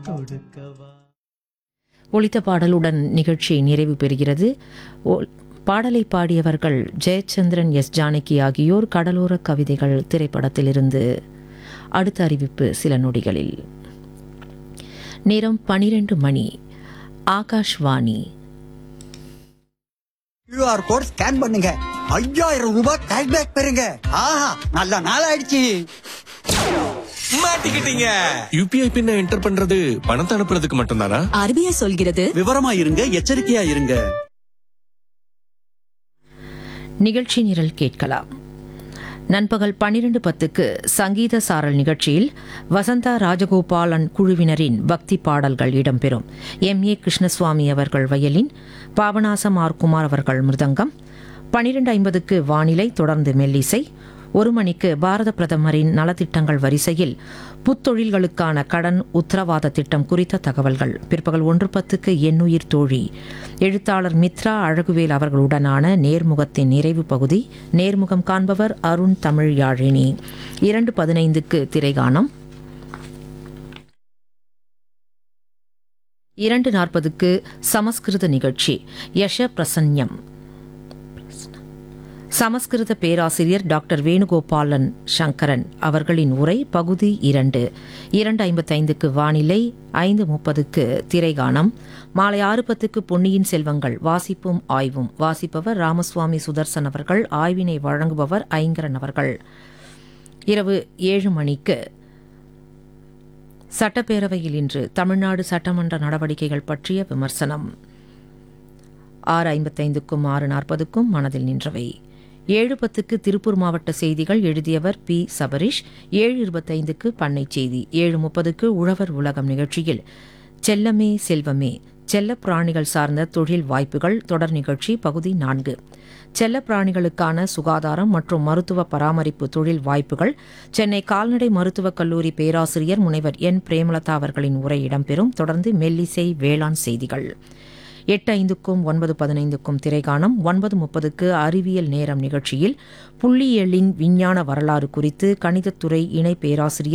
கொடுக்கவா ஒலித்த பாடலுடன் நிகழ்ச்சி நிறைவு பெறுகிறது ஓ- பாடலை பாடியவர்கள் ஜெயச்சந்திரன் எஸ் ஜானகி ஆகியோர் கடலோர கவிதைகள் திரைப்படத்திலிருந்து அடுத்த அறிவிப்பு சில நொடிகளில் நேரம் பனிரெண்டு மணி ஆகாஷ்வாணி QR கோட் ஸ்கேன் பண்ணுங்க ஐயாயிரம் ரூபாய் கேஷ்பேக் பெறுங்க ஆஹா நல்ல நாள் ஆயிடுச்சு மாட்டிக்கிட்டீங்க யூபிஐ பின்ன என்டர் பண்றது பணத்தை அனுப்புறதுக்கு மட்டும்தானா ஆர்பிஐ சொல்கிறது விவரமா இருங்க எச்சரிக்கையா இருங்க நிகழ்ச்சி நிரல் கேட்கலாம் நண்பகல் பன்னிரண்டு பத்துக்கு சங்கீத சாரல் நிகழ்ச்சியில் வசந்தா ராஜகோபாலன் குழுவினரின் பக்தி பாடல்கள் இடம்பெறும் எம் ஏ கிருஷ்ணசுவாமி அவர்கள் வயலின் பாபநாசம் ஆர் குமார் அவர்கள் மிருதங்கம் பன்னிரண்டு ஐம்பதுக்கு வானிலை தொடர்ந்து மெல்லிசை ஒரு மணிக்கு பாரத பிரதமரின் நலத்திட்டங்கள் வரிசையில் புத்தொழில்களுக்கான கடன் உத்தரவாத திட்டம் குறித்த தகவல்கள் பிற்பகல் ஒன்று பத்துக்கு எண்ணுயிர் தோழி எழுத்தாளர் மித்ரா அழகுவேல் அவர்களுடனான நேர்முகத்தின் நிறைவு பகுதி நேர்முகம் காண்பவர் அருண் தமிழ் யாழினி இரண்டு பதினைந்துக்கு திரைகானம் இரண்டு நாற்பதுக்கு சமஸ்கிருத நிகழ்ச்சி யஷ பிரசன்யம் சமஸ்கிருத பேராசிரியர் டாக்டர் வேணுகோபாலன் சங்கரன் அவர்களின் உரை பகுதி இரண்டு இரண்டு ஐம்பத்தைந்துக்கு வானிலை ஐந்து முப்பதுக்கு திரைகானம் மாலை ஆறு பத்துக்கு பொன்னியின் செல்வங்கள் வாசிப்பும் ஆய்வும் வாசிப்பவர் ராமசுவாமி சுதர்சன் அவர்கள் ஆய்வினை வழங்குபவர் ஐங்கரன் அவர்கள் இரவு ஏழு மணிக்கு சட்டப்பேரவையில் இன்று தமிழ்நாடு சட்டமன்ற நடவடிக்கைகள் பற்றிய விமர்சனம் ஆறு ஐம்பத்தைந்துக்கும் ஆறு நாற்பதுக்கும் மனதில் நின்றவை ஏழு பத்துக்கு திருப்பூர் மாவட்ட செய்திகள் எழுதியவர் பி சபரிஷ் ஏழு இருபத்தைந்துக்கு பண்ணை செய்தி ஏழு முப்பதுக்கு உழவர் உலகம் நிகழ்ச்சியில் செல்லமே செல்வமே செல்ல பிராணிகள் சார்ந்த தொழில் வாய்ப்புகள் தொடர் நிகழ்ச்சி பகுதி நான்கு செல்ல பிராணிகளுக்கான சுகாதாரம் மற்றும் மருத்துவ பராமரிப்பு தொழில் வாய்ப்புகள் சென்னை கால்நடை மருத்துவக் கல்லூரி பேராசிரியர் முனைவர் என் பிரேமலதா அவர்களின் உரை இடம்பெறும் தொடர்ந்து மெல்லிசை வேளாண் செய்திகள் எட்டு ஐந்துக்கும் ஒன்பது பதினைந்துக்கும் திரைகாணம் ஒன்பது முப்பதுக்கு அறிவியல் நேரம் நிகழ்ச்சியில் புள்ளியியலின் விஞ்ஞான வரலாறு குறித்து கணிதத்துறை இணை பேராசிரியர்